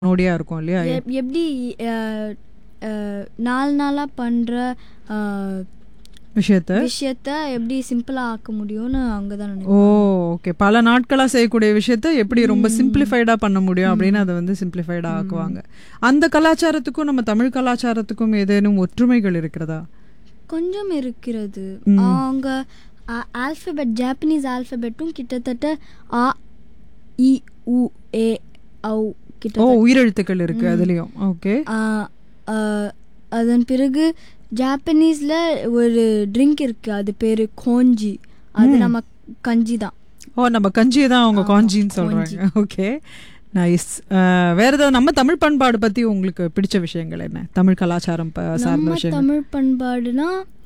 நோடியா இருக்கும் இல்லையா எப்- எப்படி அஹ், அஹ், நாலு நாளாக பண்ணுற விஷயத்த விஷயத்த எப்படி சிம்பிளாக ஆக்க முடியும்னு அங்கே தான் ஓ நினைக்கிறேன் ஓகே பல நாட்களா செய்யக்கூடிய விஷயத்த எப்படி ரொம்ப சிம்பிளிஃபைடா பண்ண முடியும் அப்படின்னு அதை வந்து சிம்பிளிஃபைடா ஆக்குவாங்க அந்த கலாச்சாரத்துக்கும் நம்ம தமிழ் கலாச்சாரத்துக்கும் ஏதேனும் ஒற்றுமைகள் இருக்கிறதா கொஞ்சம் இருக்கிறது ம். அவங்க ஆல்ஃபபெட் ஜாப்பனீஸ் ஆல்ஃபபெட்டும் கிட்டத்தட்ட ஆ இ உ ஏ ஔ ஓ கிட்ட உயிரெழுத்துக்கள் இருக்கு அதுலயும் ஓகே அதன் பிறகு ஜாப்பனீஸில் ஒரு ட்ரிங்க் இருக்கு அது பேர் கோஞ்சி அது நம்ம கஞ்சி தான் ஓ நம்ம கஞ்சியை தான் அவங்க ஆமா, காஞ்சின்னு சொல்றாங்க ஓகே நைஸ் வேற ஏதாவது நம்ம தமிழ் பண்பாடு பத்தி உங்களுக்கு பிடிச்ச விஷயங்கள் என்ன தமிழ் கலாச்சாரம் ப- சார்ந்த நம்ம விஷயங்கள் தமிழ் பண்பாடுனா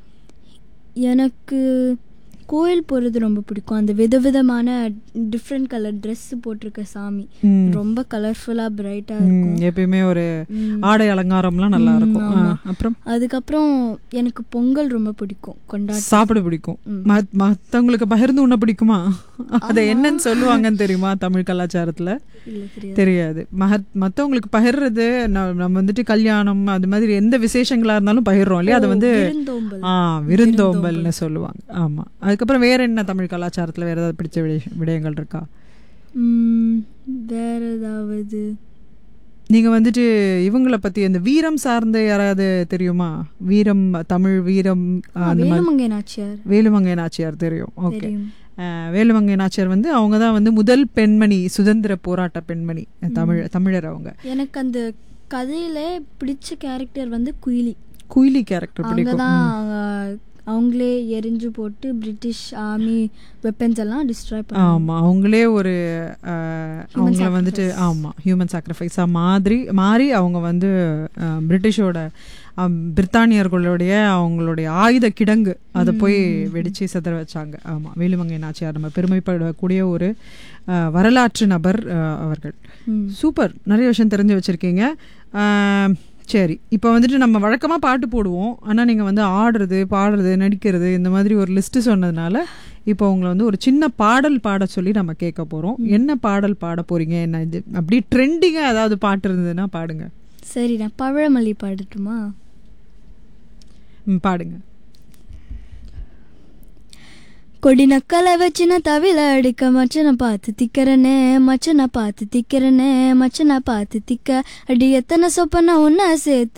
எனக்கு கோயில் போகிறது ரொம்ப பிடிக்கும் அந்த விதவிதமான டிஃப்ரெண்ட் கலர் ட்ரெஸ் போட்டிருக்க சாமி ம். ரொம்ப கலர்ஃபுல்லாக பிரைட்டாக ம், இருக்கும் எப்பயுமே ஒரு ம். ஆடை அலங்காரம்லாம் நல்லா ம், இருக்கும் ஆ, ஆமா. அப்புறம் அதுக்கப்புறம் எனக்கு பொங்கல் ரொம்ப பிடிக்கும் கொண்டாட்டம் சாப்பிட பிடிக்கும் ம். மத்- மத்தவங்களுக்கு பகிர்ந்து உண்ண பிடிக்குமா அதை என்னன்னு சொல்லுவாங்கன்னு தெரியுமா தமிழ் கலாச்சாரத்துல இல்லை தெரியாது தெரியாது மகத் மத்தவங்களுக்கு பகிர்றது ந- நம்ம வந்துட்டு கல்யாணம் அது மாதிரி எந்த விசேஷங்களா இருந்தாலும் பகிர்றோம் இல்லையா அதை ஓ, வந்து விருந்தோம்பல். ஆ விருந்தோம்பல்னு சொல்லுவாங்க ஆமா அதுக்கப்புறம் வேற என்ன தமிழ் கலாச்சாரத்துல வேற ஏதாவது பிடிச்ச விடய- விடயங்கள் இருக்கா ம், வேற ஏதாவது நீங்க வந்துட்டு இவங்கள பத்தி அந்த வீரம் சார்ந்த யாராவது தெரியுமா வீரம் தமிழ் வீரம் ஆ, அந்த மாதிரி வேலுமங்கை நாச்சியார் வேலுமங்கை நாச்சியார் தெரியும் ஓகே தெரியும் வேலுமங்கை நாச்சியார் வந்து அவங்க தான் வந்து முதல் பெண்மணி சுதந்திர போராட்ட பெண்மணி தமிழ் தமிழர் அவங்க எனக்கு அந்த கதையில பிடிச்ச கேரக்டர் வந்து குயிலி குயிலி கேரக்டர் அவங்க பிடிக்கும் தான் அவங்க- அவங்களே எரிஞ்சு போட்டு பிரிட்டிஷ் ஆர்மி வெப்பன்ஸ் எல்லாம் டிஸ்ட்ராய் பண்ணாங்க ஆமா அவங்களே ஒரு அஹ், அவங்கள வந்துட்டு ஆமா ஹியூமன் சாக்ரிஃபைஸா மாதிரி மாறி அவங்க வந்து அஹ், பிரிட்டிஷோட அஹ், பிரித்தானியர்களுடைய அவங்களுடைய ஆயுத கிடங்கு அதை போய் வெடிச்சு சிதற வச்சாங்க ஆமா வேலுமங்கை நாச்சியார் நம்ம பெருமைப்படக்கூடிய ஒரு அஹ், வரலாற்று நபர் அஹ், அவர்கள் ம். சூப்பர் நிறைய விஷயம் தெரிஞ்சு வச்சிருக்கீங்க ஆம், சரி இப்போ வந்துட்டு நம்ம வழக்கமாக பாட்டு போடுவோம் ஆனால் நீங்கள் வந்து ஆடுறது பாடுறது நடிக்கிறது இந்த மாதிரி ஒரு லிஸ்ட்டு சொன்னதுனால இப்போ உங்களை வந்து ஒரு சின்ன பாடல் பாட சொல்லி நம்ம கேட்க போகிறோம் என்ன பாடல் பாட போறீங்க என்ன இது அப்படி ட்ரெண்டிங்காக ஏதாவது பாட்டு இருந்ததுன்னா பாடுங்க சரி நான் பழமல்லி பாடட்டுமா ம், பாடுங்க கொடி நக்கலை வச்சு நான் தவில அடிக்க மச்சனை பார்த்து திக்கிறனே மச்சனை பார்த்து திக்கிறனே மச்சனை பார்த்து திக்க அடி எத்தனை சொப்பன ஒன்னா சேர்த்து